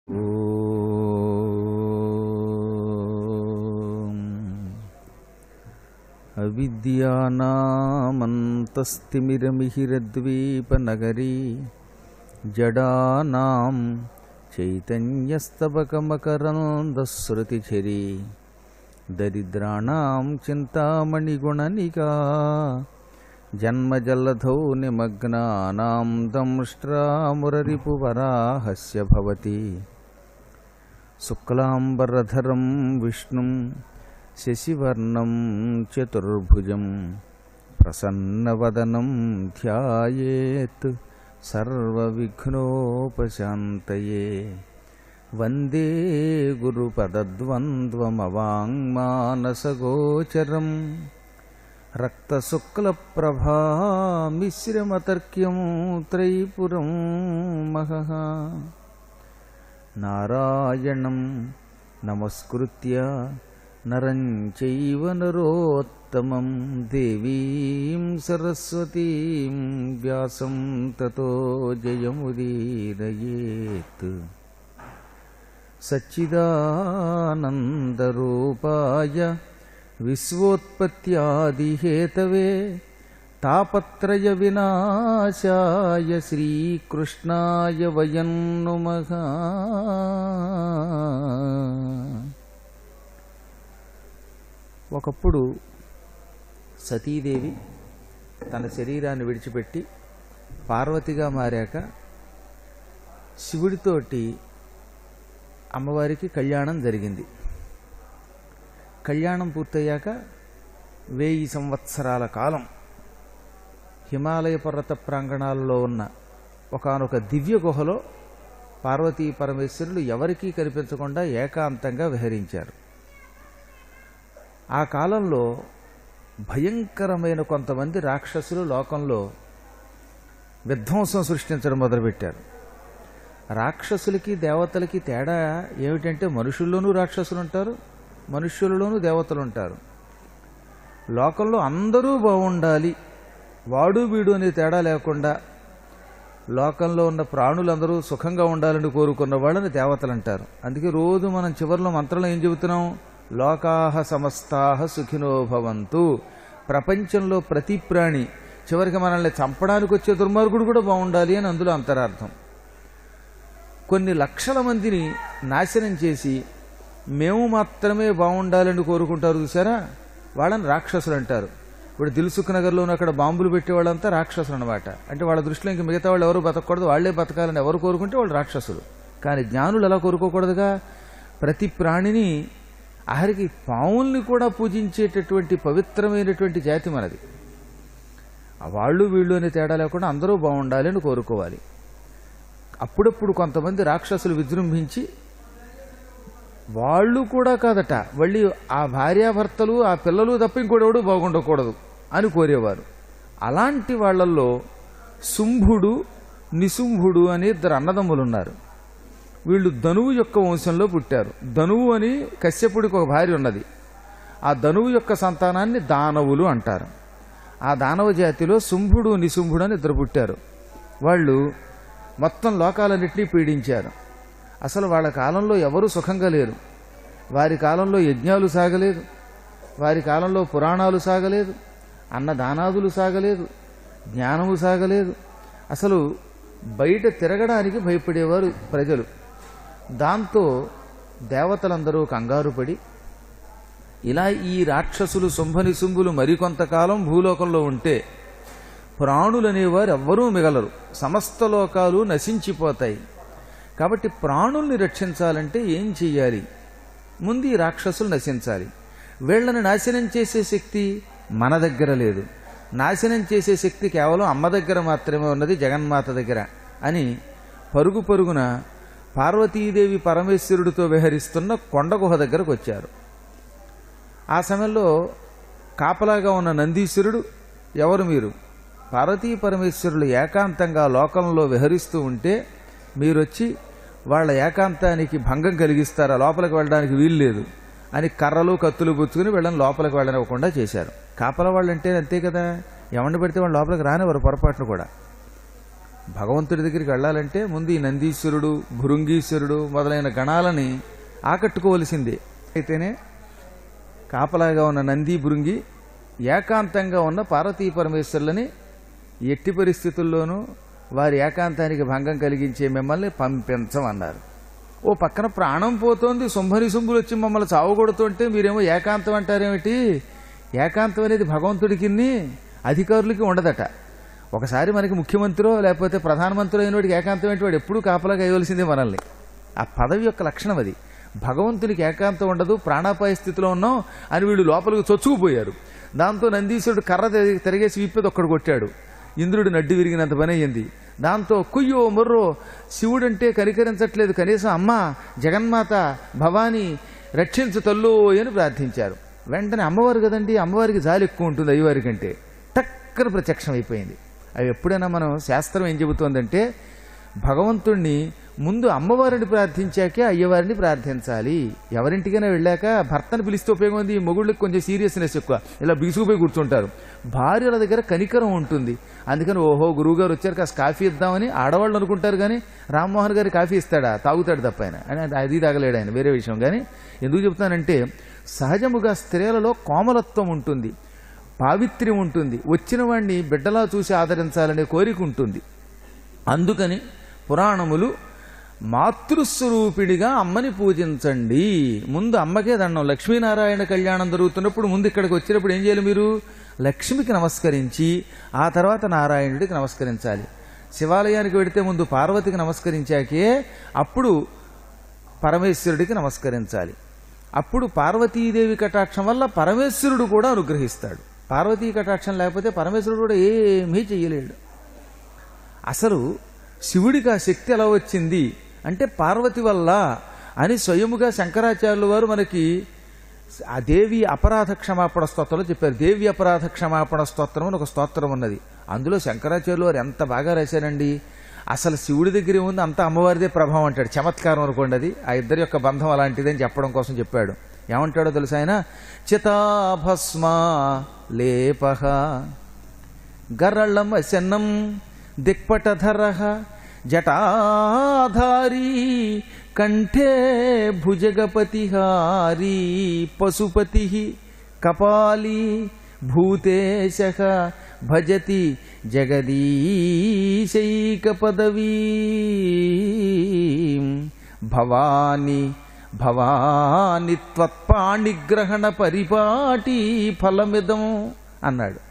ఓం అవిద్యానామంతస్తిమిరమిహిరద్వీపనగరీ జడానాం చైతన్యస్తబకమకరందశ్రుతిఝరీ దరిద్రాణం చింతామణిగుణనికా జన్మజల్లధౌ నిమగ్నానాం దంష్ట్రామురరిపువరాహస్య భవతి శుక్లాంబరధరం విష్ణుం శశివర్ణం చతుర్భుజం ప్రసన్నవదనం ధ్యాయేత్ సర్వవిఘ్నోపశాంతయే వందే గురుపదద్వంద్వమవాङ्మానసగోచరం రక్తశుక్లప్రభామిశ్రమతర్క్యం త్రైపురం మహః నారాయణం నమస్కృత్య నరం చైవ నరోత్తమం దేవీం సరస్వతీం వ్యాసం తతో జయముదీరయేత్ సచ్చిదానందరూపాయ విశ్వోత్పత్యాదిహేతవే తాపత్రయ వినాశాయ శ్రీకృష్ణాయ వయం నుమః ఒకప్పుడు సతీదేవి తన శరీరాన్ని విడిచిపెట్టి పార్వతిగా మారాక శివుడితోటి అమ్మవారికి కళ్యాణం జరిగింది కళ్యాణం పూర్తయ్యాక వెయ్యి సంవత్సరాల కాలం హిమాలయ పర్వత ప్రాంగణాలలో ఉన్న ఒకానొక దివ్య గుహలో పార్వతీ పరమేశ్వరులు ఎవరికీ కనిపించకుండా ఏకాంతంగా విహరించారు ఆ కాలంలో భయంకరమైన కొంతమంది రాక్షసులు లోకంలో విధ్వంసం సృష్టించడం మొదలుపెట్టారు రాక్షసులకి దేవతలకి తేడా ఏమిటంటే మనుషుల్లోనూ రాక్షసులు ఉంటారు మనుష్యులలోనూ దేవతలు ఉంటారు లోకంలో అందరూ బాగుండాలి వాడు వీడు అనే తేడా లేకుండా లోకంలో ఉన్న ప్రాణులందరూ సుఖంగా ఉండాలని కోరుకున్న వాళ్ళని దేవతలు అంటారు అందుకే రోజు మనం చివరిలో మంత్రంలో ఏం చెబుతున్నాం లోకాహ సమస్తాహ సుఖినో భవంతు ప్రపంచంలో ప్రతి ప్రాణి చివరికి మనల్ని చంపడానికి వచ్చే దుర్మార్గుడు కూడా బాగుండాలి అని అందులో అంతరార్థం కొన్ని లక్షల మందిని నాశనం చేసి మేము మాత్రమే బాగుండాలని కోరుకుంటారు చూసారా వాళ్ళని రాక్షసులు అంటారు ఇప్పుడు దిల్సుఖ్ నగర్లోనూ అక్కడ బాంబులు పెట్టే వాళ్ళంతా రాక్షసులు అనమాట అంటే వాళ్ళ దృష్టిలో ఇంక మిగతా వాళ్ళు ఎవరు బతకూడదు వాళ్లే బతకాలని ఎవరు కోరుకుంటే వాళ్ళు రాక్షసులు కానీ జ్ఞానులు ఎలా కోరుకోకూడదుగా ప్రతి ప్రాణిని ఆఖరికి పావుల్ని కూడా పూజించేటటువంటి పవిత్రమైనటువంటి జాతి మనది ఆ వాళ్ళు వీళ్ళు అనే తేడా లేకుండా అందరూ బాగుండాలి అని కోరుకోవాలి అప్పుడప్పుడు కొంతమంది రాక్షసులు విజృంభించి వాళ్ళు కూడా కాదట మళ్ళీ ఆ భార్యాభర్తలు ఆ పిల్లలు తప్ప ఇంకోడెవడు బాగుండకూడదు అని కోరేవారు అలాంటి వాళ్ళల్లో శుంభుడు నిశుంభుడు అని ఇద్దరు అన్నదమ్ములు ఉన్నారు వీళ్ళు ధనువు యొక్క వంశంలో పుట్టారు ధనువు అని కశ్యపుడికి ఒక భార్య ఉన్నది ఆ ధనువు యొక్క సంతానాన్ని దానవులు అంటారు ఆ దానవ జాతిలో శుంభుడు నిశుంభుడు అని ఇద్దరు పుట్టారు వాళ్ళు మొత్తం లోకాలన్నింటినీ పీడించారు అసలు వాళ్ళ కాలంలో ఎవరూ సుఖంగా లేరు వారి కాలంలో యజ్ఞాలు సాగలేదు వారి కాలంలో పురాణాలు సాగలేదు అన్నదానాదులు సాగలేదు జ్ఞానము సాగలేదు అసలు బయట తిరగడానికి భయపడేవారు ప్రజలు దాంతో దేవతలందరూ కంగారు పడి ఇలా ఈ రాక్షసులు శుంభని శుంభులు మరికొంతకాలం భూలోకంలో ఉంటే ప్రాణులనేవారు ఎవ్వరూ మిగలరు సమస్త లోకాలు నశించిపోతాయి కాబట్టి ప్రాణుల్ని రక్షించాలంటే ఏం చెయ్యాలి ముందు ఈ రాక్షసులు నశించాలి వీళ్ళని నాశనం చేసే శక్తి మన దగ్గర లేదు నాశనం చేసే శక్తి కేవలం అమ్మ దగ్గర మాత్రమే ఉన్నది జగన్మాత దగ్గర అని పరుగు పరుగున పార్వతీదేవి పరమేశ్వరుడితో విహరిస్తున్న కొండ గుహ దగ్గరకు వచ్చారు ఆ సమయంలో కాపలాగా ఉన్న నందీశ్వరుడు ఎవరు మీరు పార్వతీ పరమేశ్వరులు ఏకాంతంగా లోకంలో విహరిస్తూ ఉంటే మీరొచ్చి వాళ్ళ ఏకాంతానికి భంగం కలిగిస్తారా లోపలికి వెళ్ళడానికి వీలు లేదు అని కర్రలు కత్తులు పుచ్చుకుని వీళ్ళని లోపలికి వెళ్ళనివ్వకుండా చేశారు కాపల వాళ్ళు అంటే అంతే కదా ఎవరిని పెడితే వాళ్ళు లోపలికి రానివ్వరు పొరపాట్లు కూడా భగవంతుడి దగ్గరికి వెళ్ళాలంటే ముందు ఈ నందీశ్వరుడు భృంగీశ్వరుడు మొదలైన గణాలని ఆకట్టుకోవలసిందే అయితేనే కాపలాగా ఉన్న నంది భృంగి ఏకాంతంగా ఉన్న పార్వతీ పరమేశ్వరులని ఎట్టి పరిస్థితుల్లోనూ వారి ఏకాంతానికి భంగం కలిగించే మిమ్మల్ని పంపించమన్నారు ఓ పక్కన ప్రాణం పోతోంది శుంభరి శుంభులు వచ్చి మమ్మల్ని చావగొడుతుంటే మీరేమో ఏకాంతం అంటారేమిటి ఏకాంతం అనేది భగవంతుడికి అధికారులకి ఉండదట ఒకసారి మనకి ముఖ్యమంత్రో లేకపోతే ప్రధానమంత్రి అయిన వాడికి ఏకాంతం ఏంటి వాడు ఎప్పుడూ కాపలా వేయవలసిందే మనల్ని ఆ పదవి యొక్క లక్షణం అది భగవంతునికి ఏకాంతం ఉండదు ప్రాణాపాయ స్థితిలో ఉన్నాం అని వీళ్ళు లోపలికి చొచ్చుకుపోయారు దాంతో నందీశ్వరుడు కర్ర తిరిగి- తిరిగేసి విప్పేది ఒక్కడు కొట్టాడు ఇంద్రుడు నడ్డి విరిగినంత పని అయ్యింది దాంతో కుయ్యో మొర్రో శివుడంటే కనికరించట్లేదు కనీసం అమ్మ జగన్మాత భవానీ రక్షించు తల్లు అని ప్రార్థించారు వెంటనే అమ్మవారు కదండి అమ్మవారికి జాలి ఎక్కువ ఉంటుంది అయ్యవారి కంటే టక్కన ప్రత్యక్షం అయిపోయింది అవి ఎప్పుడైనా మనం శాస్త్రం ఏం చెబుతోందంటే భగవంతుణ్ణి ముందు అమ్మవారిని ప్రార్థించాకే అయ్యవారిని ప్రార్థించాలి ఎవరింటికైనా వెళ్ళాక భర్తను పిలిస్తే ఉపయోగం ఉంది ఈ మొగుళ్ళకి కొంచెం సీరియస్నెస్ ఎక్కువ ఇలా బిగుసుకుపోయి కూర్చుంటారు భార్యల దగ్గర కనికరం ఉంటుంది అందుకని ఓహో గురువుగారు వచ్చారు కాస్త కాఫీ ఇద్దామని ఆడవాళ్ళు అనుకుంటారు కానీ రామ్మోహన్ గారి కాఫీ ఇస్తాడా తాగుతాడు తప్ప ఆయన అని అది తాగలేడు ఆయన వేరే విషయం కానీ ఎందుకు చెప్తానంటే సహజముగా స్త్రీలలో కోమలత్వం ఉంటుంది పావిత్ర్యం ఉంటుంది వచ్చిన వాడిని బిడ్డలా చూసి ఆదరించాలనే కోరిక ఉంటుంది అందుకని పురాణములు మాతృస్వరూపిడిగా అమ్మని పూజించండి ముందు అమ్మకే దండం లక్ష్మీనారాయణ కళ్యాణం జరుగుతున్నప్పుడు ముందు ఇక్కడికి వచ్చినప్పుడు ఏం చేయాలి మీరు లక్ష్మికి నమస్కరించి ఆ తర్వాత నారాయణుడికి నమస్కరించాలి శివాలయానికి వెడితే ముందు పార్వతికి నమస్కరించాకే అప్పుడు పరమేశ్వరుడికి నమస్కరించాలి అప్పుడు పార్వతీదేవి కటాక్షం వల్ల పరమేశ్వరుడు కూడా అనుగ్రహిస్తాడు పార్వతీ కటాక్షం లేకపోతే పరమేశ్వరుడు కూడా ఏమీ చెయ్యలేడు అసలు శివుడికి ఆ శక్తి ఎలా వచ్చింది అంటే పార్వతి వల్ల అని స్వయముగా శంకరాచార్యుల వారు మనకి ఆ దేవి అపరాధ క్షమాపణ స్తోత్రంలో చెప్పారు దేవి అపరాధ క్షమాపణ స్తోత్రం అని ఒక స్తోత్రం ఉన్నది అందులో శంకరాచార్యులు వారు ఎంత బాగా రాశారండి అసలు శివుడి దగ్గర ఏముంది అంత అమ్మవారిదే ప్రభావం అంటాడు చమత్కారం అనుకోండి అది ఆ ఇద్దరి యొక్క బంధం అలాంటిది అని చెప్పడం కోసం చెప్పాడు ఏమంటాడో తెలుసు ఆయన చితాభస్మా లేపహ గరళం శనం దిక్పటధర జటాధారీ కంఠే భుజగపతిహారీ పశుపతి కపాలీ భూతేశ భజతి జగదీశైక పదవీ భవాని భవాని త్వత్పాణిగ్రహణ పరిపాటి ఫలమిదం అన్నాడు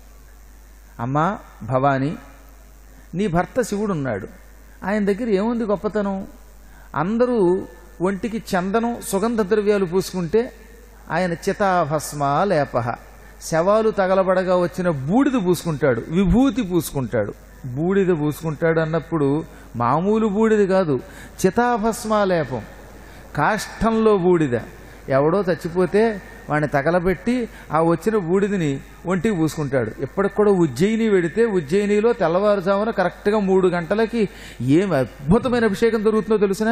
అమ్మా భవాని నీ భర్త శివుడున్నాడు ఆయన దగ్గర ఏముంది గొప్పతనం అందరూ ఒంటికి చందనం సుగంధ ద్రవ్యాలు పూసుకుంటే ఆయన చితాభస్మ లేపహ శవాలు తగలబడగా వచ్చిన బూడిద పూసుకుంటాడు విభూతి పూసుకుంటాడు బూడిద పూసుకుంటాడు అన్నప్పుడు మామూలు బూడిద కాదు చితాభస్మ లేపం కాష్టంలో బూడిద ఎవడో చచ్చిపోతే వాడిని తగలబెట్టి ఆ వచ్చిన బూడిదని ఒంటికి పూసుకుంటాడు ఇప్పటికి కూడా ఉజ్జయిని వెడితే ఉజ్జయినిలో తెల్లవారుజామున కరెక్ట్గా మూడు గంటలకి ఏం అద్భుతమైన అభిషేకం జరుగుతుందో తెలిసిన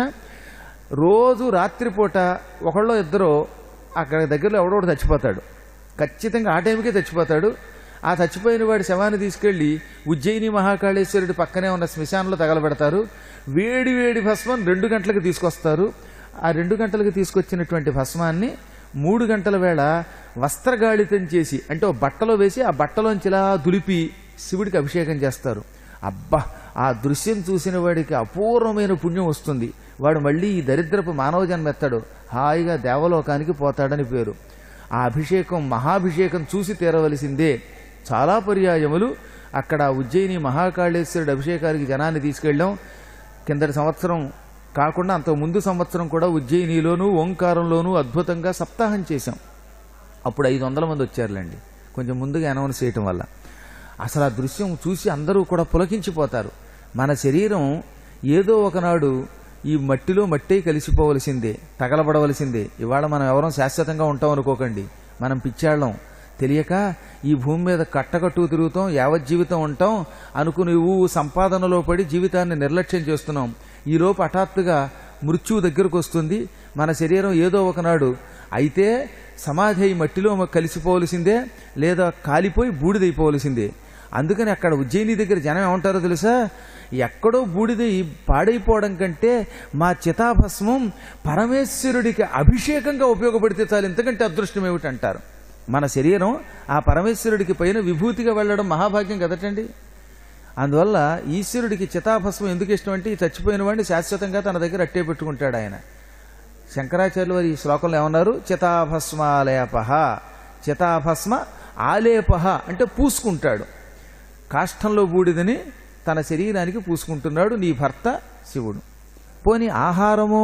రోజు రాత్రిపూట ఒకళ్ళో ఇద్దరు అక్కడ దగ్గరలో ఎవడో ఒకడు చచ్చిపోతాడు ఖచ్చితంగా ఆ టైంకే చచ్చిపోతాడు ఆ చచ్చిపోయిన వాడి శవాన్ని తీసుకెళ్లి ఉజ్జయిని మహాకాళేశ్వరుడి పక్కనే ఉన్న శ్మశానంలో తగలబెడతారు వేడి వేడి భస్మం రెండు గంటలకు తీసుకొస్తారు ఆ రెండు గంటలకు తీసుకొచ్చినటువంటి భస్మాన్ని మూడు గంటల వేళ వస్త్రగాళితం చేసి అంటే ఒక బట్టలో వేసి ఆ బట్టలోంచి ఇలా దులిపి శివుడికి అభిషేకం చేస్తారు అబ్బా ఆ దృశ్యం చూసిన వాడికి అపూర్వమైన పుణ్యం వస్తుంది వాడు మళ్ళీ ఈ దరిద్రపు మానవ జన్మ ఎత్తాడు హాయిగా దేవలోకానికి పోతాడని పేరు ఆ అభిషేకం మహాభిషేకం చూసి తీరవలసిందే చాలా పర్యాయములు అక్కడ ఉజ్జయిని మహాకాళేశ్వరుడు అభిషేకానికి జనాన్ని తీసుకెళ్ళాం కిందటి సంవత్సరం కాకుండా అంత ముందు సంవత్సరం కూడా ఉజ్జయినిలోను ఓంకారంలోనూ అద్భుతంగా సప్తాహం చేశాం అప్పుడు ఐదు వందల మంది వచ్చారులేండి కొంచెం ముందుగా అనౌన్స్ చేయటం వల్ల అసలు ఆ దృశ్యం చూసి అందరూ కూడా పులకించిపోతారు మన శరీరం ఏదో ఒకనాడు ఈ మట్టిలో మట్టే కలిసిపోవలసిందే తగలబడవలసిందే ఇవాళ మనం ఎవరం శాశ్వతంగా ఉంటాం అనుకోకండి మనం పిచ్చాళ్ళం తెలియక ఈ భూమి మీద కట్టకట్టు తిరుగుతాం యావజ్జీవితం ఉంటాం అనుకుని ఊ సంపాదనలో పడి జీవితాన్ని నిర్లక్ష్యం చేస్తున్నాం ఈలోపు హఠాత్తుగా మృత్యువు దగ్గరకు వస్తుంది మన శరీరం ఏదో ఒకనాడు అయితే సమాధి అయి మట్టిలో కలిసిపోవలసిందే లేదా కాలిపోయి బూడిదైపోవలసిందే అందుకని అక్కడ ఉజ్జయిని దగ్గర జనం ఏమంటారో తెలుసా ఎక్కడో బూడిద ఈ పాడైపోవడం కంటే మా చితాభస్మం పరమేశ్వరుడికి అభిషేకంగా ఉపయోగపడితే చాలు ఇంతకంటే అదృష్టం ఏమిటంటారు మన శరీరం ఆ పరమేశ్వరుడికి పైన విభూతిగా వెళ్ళడం మహాభాగ్యం కదటండి అందువల్ల ఈశ్వరుడికి చితాభస్మం ఎందుకు ఇష్టం అంటే ఈ చచ్చిపోయిన వాడిని శాశ్వతంగా తన దగ్గర అట్టే పెట్టుకుంటాడు ఆయన శంకరాచార్యులు వారు ఈ శ్లోకంలో ఏమన్నారు చితాభస్మాలేప చితాభస్మ ఆలేప అంటే పూసుకుంటాడు కాష్టంలో బూడిదని తన శరీరానికి పూసుకుంటున్నాడు నీ భర్త శివుడు పోని ఆహారమో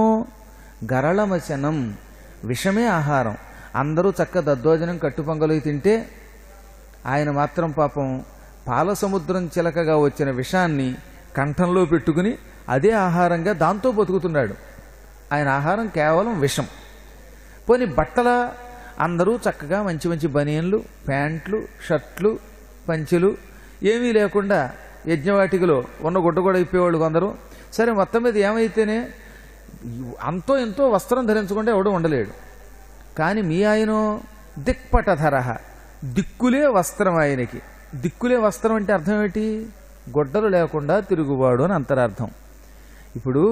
గరళమచనం విషమే ఆహారం అందరూ చక్క దద్దోజనం కట్టుపొంగలు తింటే ఆయన మాత్రం పాపం పాల సముద్రం చిలకగా వచ్చిన విషాన్ని కంఠంలో పెట్టుకుని అదే ఆహారంగా దాంతో బతుకుతున్నాడు ఆయన ఆహారం కేవలం విషం పోని బట్టల అందరూ చక్కగా మంచి మంచి బనియన్లు ప్యాంట్లు షర్ట్లు పంచెలు ఏమీ లేకుండా యజ్ఞవాటికలో ఉన్న గుడ్డ కూడా ఇప్పేవాళ్ళు కొందరు సరే మొత్తం మీద ఏమైతేనే అంతో ఎంతో వస్త్రం ధరించకుండా ఎవడు ఉండలేడు కానీ మీ ఆయన దిక్పటధర దిక్కులే వస్త్రం ఆయనకి దిక్కులే వస్త్రం అంటే అర్థం ఏంటి గొడ్డలు లేకుండా తిరుగువాడు అని అంతరార్థం ఇప్పుడు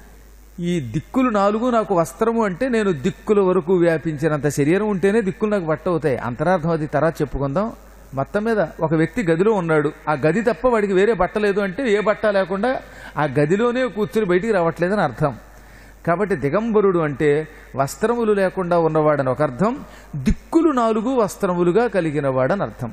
ఈ దిక్కులు నాలుగు నాకు వస్త్రము అంటే నేను దిక్కుల వరకు వ్యాపించినంత శరీరం ఉంటేనే దిక్కులు నాకు బట్ట అవుతాయి అంతరార్థం అది తర్వాత చెప్పుకుందాం మొత్తం మీద ఒక వ్యక్తి గదిలో ఉన్నాడు ఆ గది తప్ప వాడికి వేరే బట్ట లేదు అంటే ఏ బట్ట లేకుండా ఆ గదిలోనే కూర్చుని బయటికి రావట్లేదని అర్థం కాబట్టి దిగంబరుడు అంటే వస్త్రములు లేకుండా ఉన్నవాడని ఒక అర్థం దిక్కులు నాలుగు వస్త్రములుగా కలిగినవాడని అర్థం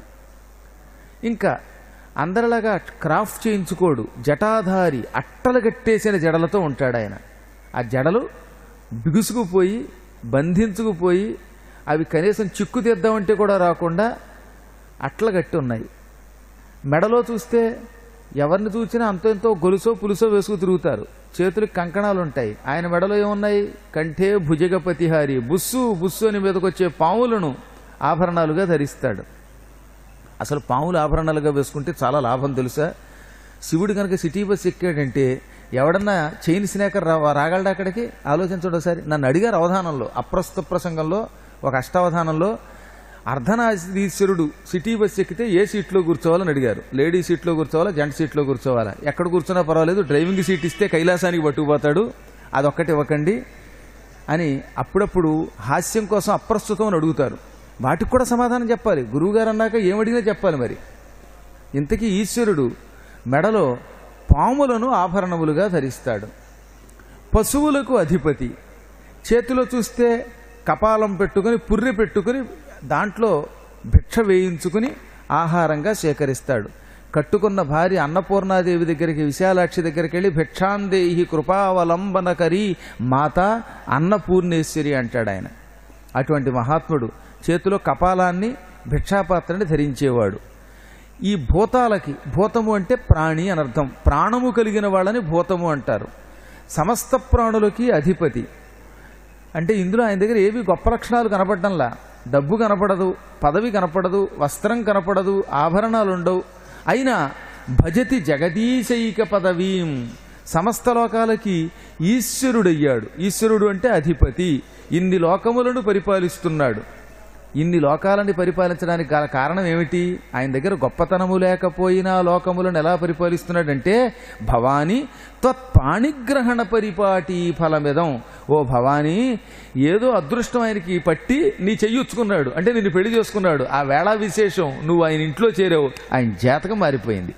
ఇంకా అందరిలాగా క్రాఫ్ట్ చేయించుకోడు జటాధారి అట్టలు కట్టేసిన జడలతో ఉంటాడు ఆయన ఆ జడలు బిగుసుకుపోయి బంధించుకుపోయి అవి కనీసం చిక్కు తీద్దామంటే కూడా రాకుండా అట్ల కట్టి ఉన్నాయి మెడలో చూస్తే ఎవరిని చూసినా అంతో ఎంతో గొలుసో పులుసో వేసుకు తిరుగుతారు చేతులకు కంకణాలు ఉంటాయి ఆయన మెడలో ఏమున్నాయి కంఠే భుజగపతిహారి బుస్సు బుస్సు అని మీదకొచ్చే పాములను ఆభరణాలుగా ధరిస్తాడు అసలు పాములు ఆభరణాలుగా వేసుకుంటే చాలా లాభం తెలుసా శివుడు కనుక సిటీ బస్ ఎక్కాడంటే ఎవడన్నా చైన్ స్నేకర్ రా రాగలడా అక్కడికి ఆలోచించడం ఒకసారి నన్ను అడిగారు అవధానంలో అప్రస్తుత ప్రసంగంలో ఒక అష్టావధానంలో అర్ధనారీశ్వరుడు సిటీ బస్ ఎక్కితే ఏ సీట్లో కూర్చోవాలని అడిగారు లేడీ సీట్లో కూర్చోవాలా జెంట్ సీట్లో కూర్చోవాలా ఎక్కడ కూర్చున్నా పర్వాలేదు డ్రైవింగ్ సీట్ ఇస్తే కైలాసానికి పట్టుకుపోతాడు అదొక్కటి ఇవ్వకండి అని అప్పుడప్పుడు హాస్యం కోసం అప్రస్తుతం అని అడుగుతారు వాటికి కూడా సమాధానం చెప్పాలి గురువుగారు అన్నాక ఏమడిగినా చెప్పాలి మరి ఇంతకీ ఈశ్వరుడు మెడలో పాములను ఆభరణములుగా ధరిస్తాడు పశువులకు అధిపతి చేతిలో చూస్తే కపాలం పెట్టుకుని పుర్రె పెట్టుకుని దాంట్లో భిక్ష వేయించుకుని ఆహారంగా సేకరిస్తాడు కట్టుకున్న భార్య అన్నపూర్ణాదేవి దగ్గరికి విశాలాక్షి దగ్గరికి వెళ్ళి భిక్షాందేహి కృపావలంబనకరి మాత అన్నపూర్ణేశ్వరి అంటాడు ఆయన అటువంటి మహాత్ముడు చేతిలో కపాలాన్ని భిక్షాపాత్రని ధరించేవాడు ఈ భూతాలకి భూతము అంటే ప్రాణి అని అర్థం ప్రాణము కలిగిన వాళ్ళని భూతము అంటారు సమస్త ప్రాణులకి అధిపతి అంటే ఇందులో ఆయన దగ్గర ఏవి గొప్ప లక్షణాలు కనపడడంలా డబ్బు కనపడదు పదవి కనపడదు వస్త్రం కనపడదు ఆభరణాలు ఉండవు అయినా భజతి జగదీశైక పదవీం సమస్త లోకాలకి ఈశ్వరుడయ్యాడు ఈశ్వరుడు అంటే అధిపతి ఇన్ని లోకములను పరిపాలిస్తున్నాడు ఇన్ని లోకాలని పరిపాలించడానికి గల కారణం ఏమిటి ఆయన దగ్గర గొప్పతనము లేకపోయినా లోకములను ఎలా పరిపాలిస్తున్నాడంటే భవాని త్వత్పాణిగ్రహణ పరిపాటి ఫలమిదం ఓ భవానీ ఏదో అదృష్టం ఆయనకి పట్టి నీ చెయ్యుచ్చుకున్నాడు అంటే నిన్ను పెళ్లి చేసుకున్నాడు ఆ వేళ విశేషం నువ్వు ఆయన ఇంట్లో చేరావు ఆయన జాతకం మారిపోయింది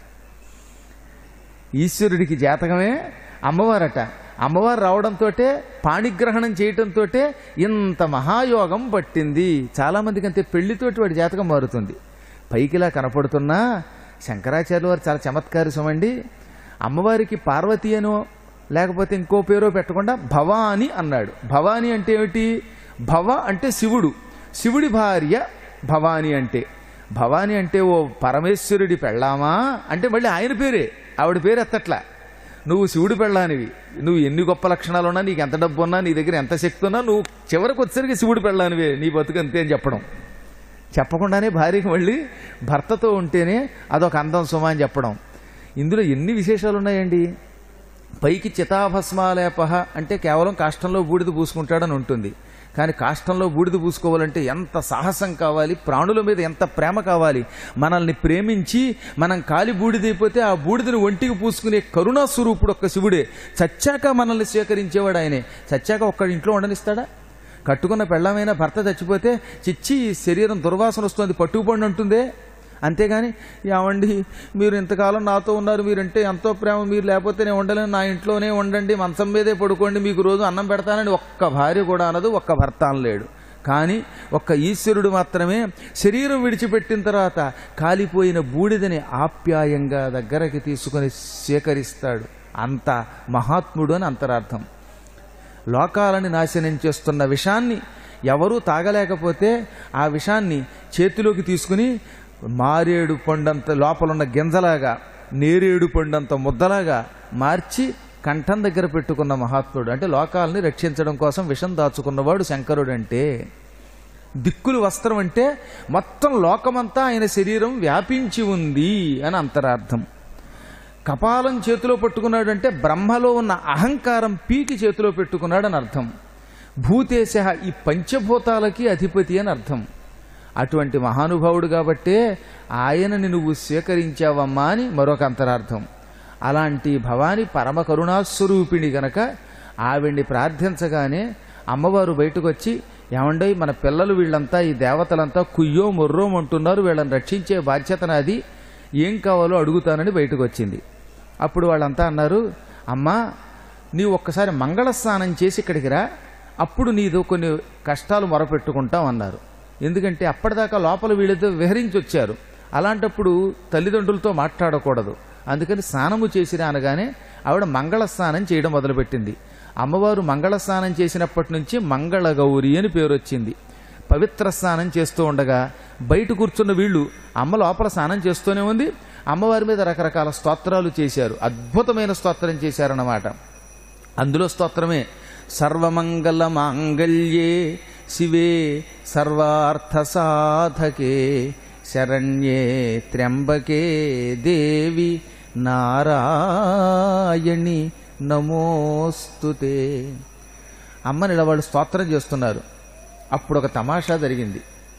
ఈశ్వరుడికి జాతకమే అమ్మవారట అమ్మవారు రావడంతో పాణిగ్రహణం చేయటంతో ఇంత మహాయోగం పట్టింది చాలామందికి అంతే పెళ్లితోటి వాడి జాతకం మారుతుంది పైకిలా కనపడుతున్నా శంకరాచార్య వారు చాలా చమత్కారి సుమండి అమ్మవారికి పార్వతి అనో లేకపోతే ఇంకో పేరో పెట్టకుండా భవాని అన్నాడు భవాని అంటే ఏమిటి భవ అంటే శివుడు శివుడి భార్య భవాని అంటే భవాని అంటే ఓ పరమేశ్వరుడి పెళ్ళామా అంటే మళ్ళీ ఆయన పేరే ఆవిడ పేరు ఎత్తట్లా నువ్వు శివుడు పెళ్ళానివి నువ్వు ఎన్ని గొప్ప లక్షణాలు ఉన్నా నీకు ఎంత డబ్బు ఉన్నా నీ దగ్గర ఎంత శక్తి ఉన్నా నువ్వు చివరికి వచ్చేసరికి శివుడు పెళ్ళానివే నీ బతుకు అంతే అని చెప్పడం చెప్పకుండానే భార్యకి మళ్ళీ భర్తతో ఉంటేనే అదొక అందం సుమ అని చెప్పడం ఇందులో ఎన్ని విశేషాలు ఉన్నాయండి పైకి చితాభస్మాలేప అంటే కేవలం కాష్టంలో బూడిద పూసుకుంటాడని ఉంటుంది కానీ కాష్టంలో బూడిద పూసుకోవాలంటే ఎంత సాహసం కావాలి ప్రాణుల మీద ఎంత ప్రేమ కావాలి మనల్ని ప్రేమించి మనం కాలి బూడిదైపోతే ఆ బూడిదని ఒంటికి పూసుకునే కరుణా స్వరూపుడు ఒక్క శివుడే చచ్చాక మనల్ని స్వీకరించేవాడు ఆయనే చచ్చాక ఒక్కడి ఇంట్లో ఉండనిస్తాడా కట్టుకున్న పెళ్ళమైన భర్త చచ్చిపోతే చిచ్చి ఈ శరీరం దుర్వాసన వస్తుంది పట్టుకుపడి అంటుందే అంతేగాని ఏమండి మీరు ఇంతకాలం నాతో ఉన్నారు మీరంటే ఎంతో ప్రేమ మీరు లేకపోతే నేను ఉండలేను నా ఇంట్లోనే ఉండండి మంచం మీదే పడుకోండి మీకు రోజు అన్నం పెడతానని ఒక్క భార్య కూడా అనదు ఒక్క భర్త అనలేడు కానీ ఒక్క ఈశ్వరుడు మాత్రమే శరీరం విడిచిపెట్టిన తర్వాత కాలిపోయిన బూడిదని ఆప్యాయంగా దగ్గరకి తీసుకొని స్వీకరిస్తాడు అంత మహాత్ముడు అని అంతరార్థం లోకాలని నాశనం చేస్తున్న విషాన్ని ఎవరూ తాగలేకపోతే ఆ విషాన్ని చేతిలోకి తీసుకుని మారేడు పండంత లోపలున్న గింజలాగా నేరేడు పండంత ముద్దలాగా మార్చి కంఠం దగ్గర పెట్టుకున్న మహాత్ముడు అంటే లోకాలని రక్షించడం కోసం విషం దాచుకున్నవాడు శంకరుడు అంటే దిక్కులు వస్త్రం అంటే మొత్తం లోకమంతా ఆయన శరీరం వ్యాపించి ఉంది అని అంతరార్థం కపాలం చేతిలో పట్టుకున్నాడంటే బ్రహ్మలో ఉన్న అహంకారం పీకి చేతిలో పెట్టుకున్నాడని అర్థం భూతేశ ఈ పంచభూతాలకి అధిపతి అని అర్థం అటువంటి మహానుభావుడు కాబట్టే ఆయనని నువ్వు స్వీకరించావమ్మా అని మరొక అంతరార్థం అలాంటి భవాని పరమ కరుణాస్వరూపిణి గనక ఆవిడ్ని ప్రార్థించగానే అమ్మవారు బయటకు వచ్చి ఏమండోయ్ మన పిల్లలు వీళ్ళంతా ఈ దేవతలంతా కుయ్యో మొర్రో అంటున్నారు వీళ్ళని రక్షించే బాధ్యత నాది ఏం కావాలో అడుగుతానని బయటకు వచ్చింది అప్పుడు వాళ్ళంతా అన్నారు అమ్మా నీవు ఒక్కసారి మంగళ స్నానం చేసి ఇక్కడికి రా అప్పుడు నీదో కొన్ని కష్టాలు మొరపెట్టుకుంటాం అన్నారు ఎందుకంటే అప్పటిదాకా లోపల వీళ్ళతో విహరించి వచ్చారు అలాంటప్పుడు తల్లిదండ్రులతో మాట్లాడకూడదు అందుకని స్నానము చేసిరా అనగానే ఆవిడ మంగళ స్నానం చేయడం మొదలుపెట్టింది అమ్మవారు మంగళ స్నానం చేసినప్పటి నుంచి మంగళ గౌరి అని పేరు వచ్చింది పవిత్ర స్నానం చేస్తూ ఉండగా బయట కూర్చున్న వీళ్ళు అమ్మ లోపల స్నానం చేస్తూనే ఉంది అమ్మవారి మీద రకరకాల స్తోత్రాలు చేశారు అద్భుతమైన స్తోత్రం చేశారన్నమాట అందులో స్తోత్రమే సర్వమంగళ మాంగళ్యే శివే సర్వార్థ సాధకే శరణ్యే త్ర్యంబకే దేవి నారాయణి నమోస్తుతే అమ్మని ఇలా వాళ్ళు స్తోత్రం చేస్తున్నారు అప్పుడు ఒక తమాషా జరిగింది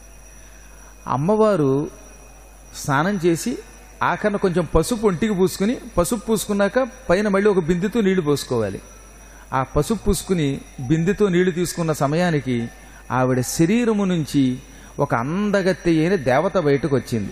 అమ్మవారు స్నానం చేసి ఆఖరణ కొంచెం పసుపు ఒంటికి పూసుకుని పసుపు పూసుకున్నాక పైన మళ్ళీ ఒక బిందెతో నీళ్లు పోసుకోవాలి ఆ పసుపు పూసుకుని బిందెతో నీళ్లు తీసుకున్న సమయానికి ఆవిడ శరీరము నుంచి ఒక అందగత్తె అయిన దేవత బయటకు వచ్చింది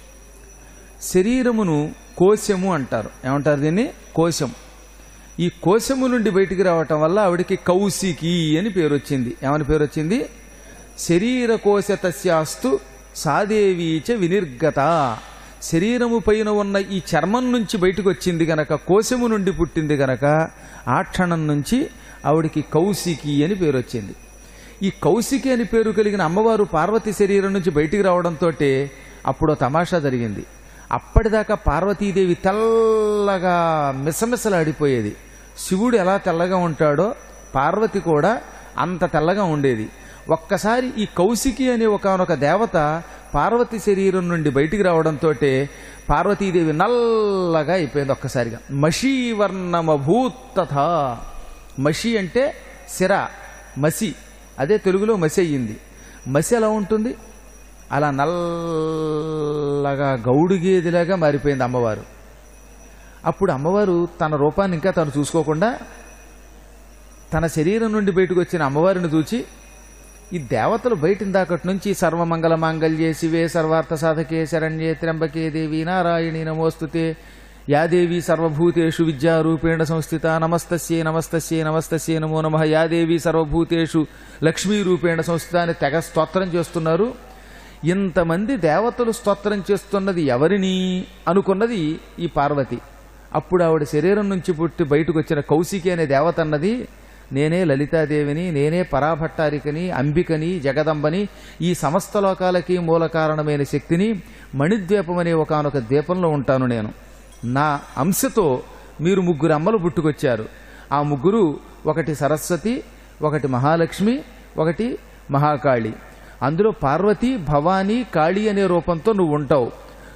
శరీరమును కోశము అంటారు ఏమంటారు దీన్ని కోశం ఈ కోశము నుండి బయటికి రావటం వల్ల ఆవిడకి కౌశికి అని పేరు వచ్చింది ఏమని పేరు వచ్చింది శరీర కోశ తస్యాస్తు సాదేవీచ వినిర్గత శరీరము పైన ఉన్న ఈ చర్మం నుంచి బయటకు వచ్చింది గనక కోశము నుండి పుట్టింది గనక ఆ క్షణం నుంచి ఆవిడికి కౌశికి అని పేరు వచ్చింది ఈ కౌశికి అని పేరు కలిగిన అమ్మవారు పార్వతి శరీరం నుంచి బయటికి రావడంతో అప్పుడు ఓ తమాషా జరిగింది అప్పటిదాకా పార్వతీదేవి తెల్లగా మిసమిసలాడిపోయేది శివుడు ఎలా తెల్లగా ఉంటాడో పార్వతి కూడా అంత తెల్లగా ఉండేది ఒక్కసారి ఈ కౌశికి అనే ఒకనొక దేవత పార్వతి శరీరం నుండి బయటికి రావడంతో పార్వతీదేవి నల్లగా అయిపోయింది ఒక్కసారిగా మషీవర్ణమభూతథ మషి అంటే సిర మసి అదే తెలుగులో మసి అయ్యింది మసి ఎలా ఉంటుంది అలా నల్లగా గౌడు గేదిలాగా మారిపోయింది అమ్మవారు అప్పుడు అమ్మవారు తన రూపాన్ని ఇంకా తను చూసుకోకుండా తన శరీరం నుండి బయటకు వచ్చిన అమ్మవారిని చూచి ఈ దేవతలు బయట దాకటి నుంచి సర్వమంగళ మాంగళ్యే శివే సర్వార్థ సాధకే శరణ్యే త్ర్యంబకే దేవి నారాయణి నమోస్తుతే యాదేవి సర్వభూతేషు విద్యారూపేణ సంస్థిత నమస్తస్యే నమస్తస్యే నమస్తస్యే నమో నమ యాదేవి సర్వభూతేషు లక్ష్మీరూపేణ సంస్థిత అని తెగ స్తోత్రం చేస్తున్నారు ఇంతమంది దేవతలు స్తోత్రం చేస్తున్నది ఎవరిని అనుకున్నది ఈ పార్వతి అప్పుడు ఆవిడ శరీరం నుంచి పుట్టి బయటకు వచ్చిన కౌశికి అనే దేవత అన్నది నేనే లలితాదేవిని నేనే పరాభట్టారికని అంబికని జగదంబని ఈ సమస్త లోకాలకి మూల కారణమైన శక్తిని మణిద్వీపం అనే ఒకనొక ద్వీపంలో ఉంటాను నేను నా అంశతో మీరు ముగ్గురు అమ్మలు పుట్టుకొచ్చారు ఆ ముగ్గురు ఒకటి సరస్వతి ఒకటి మహాలక్ష్మి ఒకటి మహాకాళి అందులో పార్వతి భవానీ కాళి అనే రూపంతో నువ్వు ఉంటావు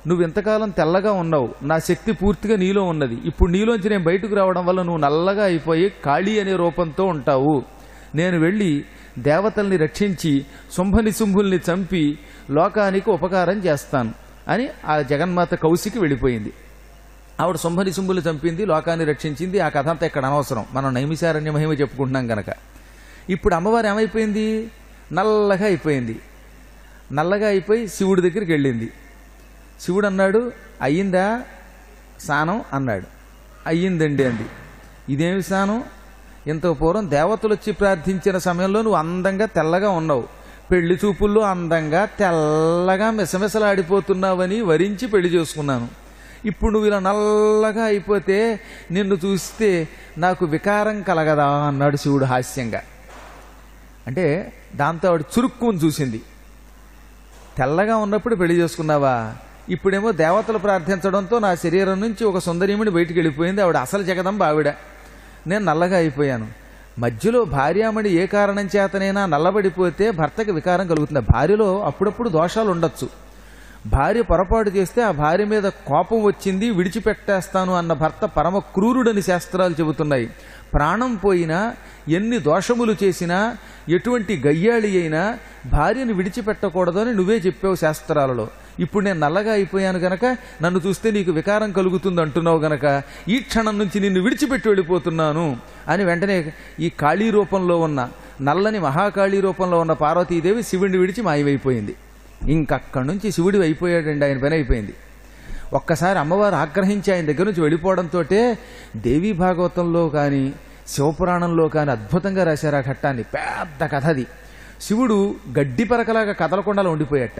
నువ్వు ఇంతకాలం తెల్లగా ఉన్నావు నా శక్తి పూర్తిగా నీలో ఉన్నది ఇప్పుడు నీలోంచి నేను బయటకు రావడం వల్ల నువ్వు నల్లగా అయిపోయి కాళీ అనే రూపంతో ఉంటావు నేను వెళ్ళి దేవతల్ని రక్షించి శుంభనిశుంభుల్ని చంపి లోకానికి ఉపకారం చేస్తాను అని ఆ జగన్మాత కౌశికి వెళ్ళిపోయింది ఆవిడ శుంభనిశుంభులు చంపింది లోకాన్ని రక్షించింది ఆ కథ అంతా ఇక్కడ అనవసరం మనం నైమిసారణ్య మహిమ చెప్పుకుంటున్నాం గనక ఇప్పుడు అమ్మవారు ఏమైపోయింది నల్లగా అయిపోయింది నల్లగా అయిపోయి శివుడి దగ్గరికి వెళ్ళింది శివుడు అన్నాడు అయ్యిందా స్నానం అన్నాడు అయ్యిందండి అంది ఇదేమి స్నానం ఇంత పూర్వం దేవతలు వచ్చి ప్రార్థించిన సమయంలో నువ్వు అందంగా తెల్లగా ఉన్నావు పెళ్లి చూపుల్లో అందంగా తెల్లగా మిసమిసలాడిపోతున్నావని వరించి పెళ్లి చేసుకున్నాను ఇప్పుడు నువ్వు ఇలా నల్లగా అయిపోతే నిన్ను చూస్తే నాకు వికారం కలగదా అన్నాడు శివుడు హాస్యంగా అంటే దాంతో ఆవిడ చురుక్కుని చూసింది తెల్లగా ఉన్నప్పుడు పెళ్లి చేసుకున్నావా ఇప్పుడేమో దేవతలు ప్రార్థించడంతో నా శరీరం నుంచి ఒక సుందరీముడి బయటికి వెళ్ళిపోయింది ఆవిడ అసలు జగదంబ ఆవిడ నేను నల్లగా అయిపోయాను మధ్యలో భార్యామణి ఏ కారణం చేతనైనా నల్లబడిపోతే భర్తకి వికారం కలుగుతుంది భార్యలో అప్పుడప్పుడు దోషాలు ఉండొచ్చు భార్య పొరపాటు చేస్తే ఆ భార్య మీద కోపం వచ్చింది విడిచిపెట్టేస్తాను అన్న భర్త పరమ క్రూరుడని శాస్త్రాలు చెబుతున్నాయి ప్రాణం పోయినా ఎన్ని దోషములు చేసినా ఎటువంటి గయ్యాళి అయినా భార్యను విడిచిపెట్టకూడదని నువ్వే చెప్పావు శాస్త్రాలలో ఇప్పుడు నేను నల్లగా అయిపోయాను గనక నన్ను చూస్తే నీకు వికారం కలుగుతుంది అంటున్నావు గనక ఈ క్షణం నుంచి నిన్ను విడిచిపెట్టి వెళ్ళిపోతున్నాను అని వెంటనే ఈ కాళీ రూపంలో ఉన్న నల్లని మహాకాళీ రూపంలో ఉన్న పార్వతీదేవి శివుడిని విడిచి మాయమైపోయింది ఇంకక్కడి నుంచి శివుడు అయిపోయాడండి ఆయన పని అయిపోయింది ఒక్కసారి అమ్మవారు ఆగ్రహించి ఆయన దగ్గర నుంచి వెళ్ళిపోవడంతో దేవీ భాగవతంలో కానీ శివపురాణంలో కానీ అద్భుతంగా రాశారు ఆ ఘట్టాన్ని పెద్ద కథ అది శివుడు గడ్డి పరకలాగా కదలకుండా అలా ఉండిపోయాట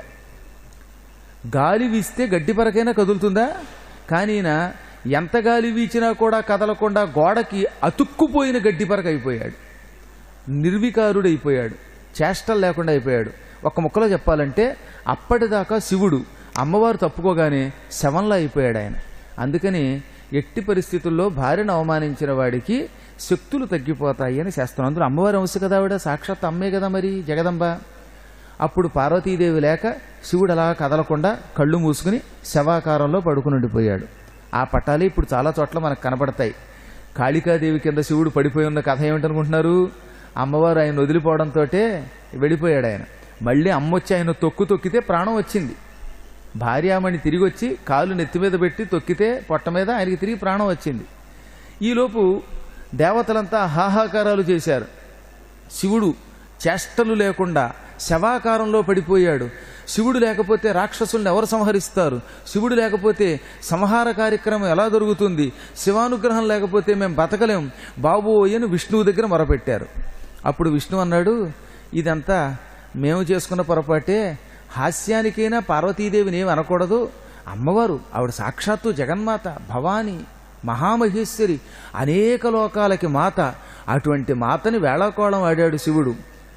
గాలి వీస్తే గడ్డి పరకైనా కదులుతుందా కానీ ఈయన ఎంత గాలి వీచినా కూడా కదలకుండా గోడకి అతుక్కుపోయిన గడ్డి పరక అయిపోయాడు నిర్వికారుడైపోయాడు చేష్టలు లేకుండా అయిపోయాడు ఒక ముక్కలో చెప్పాలంటే అప్పటిదాకా శివుడు అమ్మవారు తప్పుకోగానే శవంలా అయిపోయాడు ఆయన అందుకని ఎట్టి పరిస్థితుల్లో భార్యను అవమానించిన వాడికి శక్తులు తగ్గిపోతాయి అని శాస్త్రం అందులో అమ్మవారి అంశ కదా ఆవిడ సాక్షాత్ అమ్మే కదా మరి జగదంబ అప్పుడు పార్వతీదేవి లేక శివుడు అలా కదలకుండా కళ్ళు మూసుకుని శవాకారంలో పడుకుని ఉండిపోయాడు ఆ పట్టాలే ఇప్పుడు చాలా చోట్ల మనకు కనబడతాయి కాళికాదేవి కింద శివుడు పడిపోయి ఉన్న కథ ఏమిటనుకుంటున్నారు అమ్మవారు ఆయన వదిలిపోవడంతో వెళ్ళిపోయాడు ఆయన మళ్ళీ అమ్మ వచ్చి ఆయన తొక్కు తొక్కితే ప్రాణం వచ్చింది భార్యామణి తిరిగి వచ్చి కాలు నెత్తి మీద పెట్టి తొక్కితే పొట్ట మీద ఆయనకి తిరిగి ప్రాణం వచ్చింది ఈలోపు దేవతలంతా హాహాకారాలు చేశారు శివుడు చేష్టలు లేకుండా శవాకారంలో పడిపోయాడు శివుడు లేకపోతే రాక్షసుల్ని ఎవరు సంహరిస్తారు శివుడు లేకపోతే సంహార కార్యక్రమం ఎలా జరుగుతుంది శివానుగ్రహం లేకపోతే మేము బతకలేం బాబోయని విష్ణువు దగ్గర మొరపెట్టారు అప్పుడు విష్ణు అన్నాడు ఇదంతా మేము చేసుకున్న పొరపాటే హాస్యానికైనా పార్వతీదేవిని ఏమి అనకూడదు అమ్మవారు ఆవిడ సాక్షాత్తు జగన్మాత భవాని మహామహేశ్వరి అనేక లోకాలకి మాత అటువంటి మాతని వేళాకోళం ఆడాడు శివుడు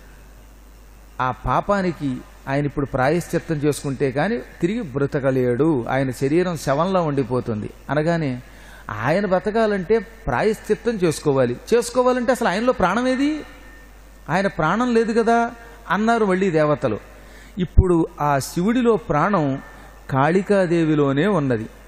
ఆ పాపానికి ఆయన ఇప్పుడు ప్రాయశ్చిత్తం చేసుకుంటే కానీ తిరిగి బ్రతకలేడు ఆయన శరీరం శవంలో ఉండిపోతుంది అనగానే ఆయన బతకాలంటే ప్రాయశ్చిత్తం చేసుకోవాలి చేసుకోవాలంటే అసలు ఆయనలో ప్రాణం ఏది ఆయన ప్రాణం లేదు కదా అన్నారు మళ్ళీ దేవతలు ఇప్పుడు ఆ శివుడిలో ప్రాణం కాళికాదేవిలోనే ఉన్నది